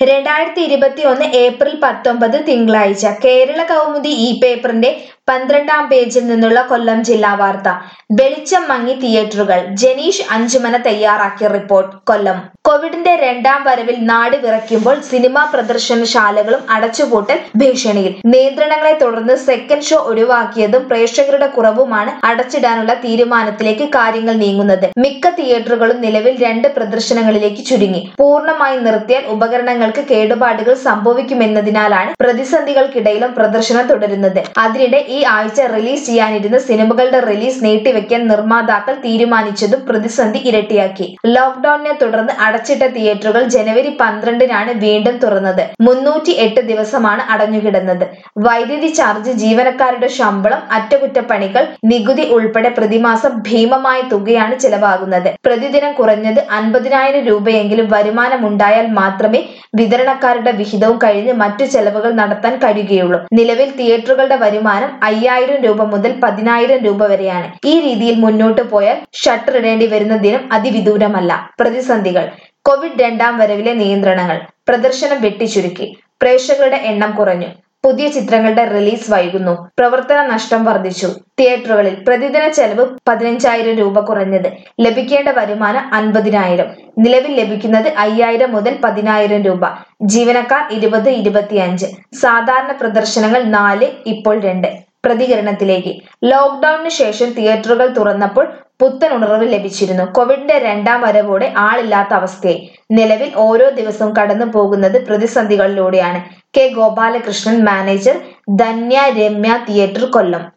രണ്ടായിരത്തി ഇരുപത്തി ഒന്ന് ഏപ്രിൽ പത്തൊമ്പത് തിങ്കളാഴ്ച കേരള കൗമുദി ഈ പേപ്പറിന്റെ പന്ത്രണ്ടാം പേജിൽ നിന്നുള്ള കൊല്ലം ജില്ലാ വാർത്ത വെളിച്ചം മങ്ങി തിയേറ്ററുകൾ ജനീഷ് അഞ്ചുമന തയ്യാറാക്കിയ റിപ്പോർട്ട് കൊല്ലം കോവിഡിന്റെ രണ്ടാം വരവിൽ നാട് വിറയ്ക്കുമ്പോൾ സിനിമാ പ്രദർശനശാലകളും അടച്ചുപൂട്ടൽ ഭീഷണിയിൽ നിയന്ത്രണങ്ങളെ തുടർന്ന് സെക്കൻഡ് ഷോ ഒഴിവാക്കിയതും പ്രേക്ഷകരുടെ കുറവുമാണ് അടച്ചിടാനുള്ള തീരുമാനത്തിലേക്ക് കാര്യങ്ങൾ നീങ്ങുന്നത് മിക്ക തിയേറ്ററുകളും നിലവിൽ രണ്ട് പ്രദർശനങ്ങളിലേക്ക് ചുരുങ്ങി പൂർണ്ണമായി നിർത്തിയാൽ ഉപകരണങ്ങൾക്ക് കേടുപാടുകൾ സംഭവിക്കുമെന്നതിനാലാണ് പ്രതിസന്ധികൾക്കിടയിലും പ്രദർശനം തുടരുന്നത് അതിനിടെ ഈ ആഴ്ച റിലീസ് ചെയ്യാനിരുന്ന സിനിമകളുടെ റിലീസ് നീട്ടിവെക്കാൻ നിർമ്മാതാക്കൾ തീരുമാനിച്ചതും പ്രതിസന്ധി ഇരട്ടിയാക്കി ലോക്ഡൌണിനെ തുടർന്ന് അടച്ചിട്ട തിയേറ്ററുകൾ ജനുവരി പന്ത്രണ്ടിനാണ് വീണ്ടും തുറന്നത് മുന്നൂറ്റി എട്ട് ദിവസമാണ് അടഞ്ഞുകിടന്നത് വൈദ്യുതി ചാർജ് ജീവനക്കാരുടെ ശമ്പളം അറ്റകുറ്റപ്പണികൾ നികുതി ഉൾപ്പെടെ പ്രതിമാസം ഭീമമായ തുകയാണ് ചെലവാകുന്നത് പ്രതിദിനം കുറഞ്ഞത് അൻപതിനായിരം രൂപയെങ്കിലും വരുമാനമുണ്ടായാൽ മാത്രമേ വിതരണക്കാരുടെ വിഹിതവും കഴിഞ്ഞ് മറ്റു ചെലവുകൾ നടത്താൻ കഴിയുകയുള്ളൂ നിലവിൽ തിയേറ്ററുകളുടെ വരുമാനം അയ്യായിരം രൂപ മുതൽ പതിനായിരം രൂപ വരെയാണ് ഈ രീതിയിൽ മുന്നോട്ട് പോയാൽ ഷട്ടർ ഇടേണ്ടി വരുന്ന ദിനം അതിവിദൂരമല്ല പ്രതിസന്ധികൾ കോവിഡ് രണ്ടാം വരവിലെ നിയന്ത്രണങ്ങൾ പ്രദർശനം വെട്ടിച്ചുരുക്കി പ്രേക്ഷകരുടെ എണ്ണം കുറഞ്ഞു പുതിയ ചിത്രങ്ങളുടെ റിലീസ് വൈകുന്നു പ്രവർത്തന നഷ്ടം വർദ്ധിച്ചു തിയേറ്ററുകളിൽ പ്രതിദിന ചെലവ് പതിനഞ്ചായിരം രൂപ കുറഞ്ഞത് ലഭിക്കേണ്ട വരുമാനം അൻപതിനായിരം നിലവിൽ ലഭിക്കുന്നത് അയ്യായിരം മുതൽ പതിനായിരം രൂപ ജീവനക്കാർ ഇരുപത് ഇരുപത്തിയഞ്ച് സാധാരണ പ്രദർശനങ്ങൾ നാല് ഇപ്പോൾ രണ്ട് പ്രതികരണത്തിലേക്ക് ലോക്ഡൌണിന് ശേഷം തിയേറ്ററുകൾ തുറന്നപ്പോൾ പുത്തൻ ഉണർവ് ലഭിച്ചിരുന്നു കോവിഡിന്റെ രണ്ടാം വരവോടെ ആളില്ലാത്ത അവസ്ഥയായി നിലവിൽ ഓരോ ദിവസവും കടന്നു പോകുന്നത് പ്രതിസന്ധികളിലൂടെയാണ് K Gopalakrishnan manager Dhanya Ramya theatre കൊല്ലം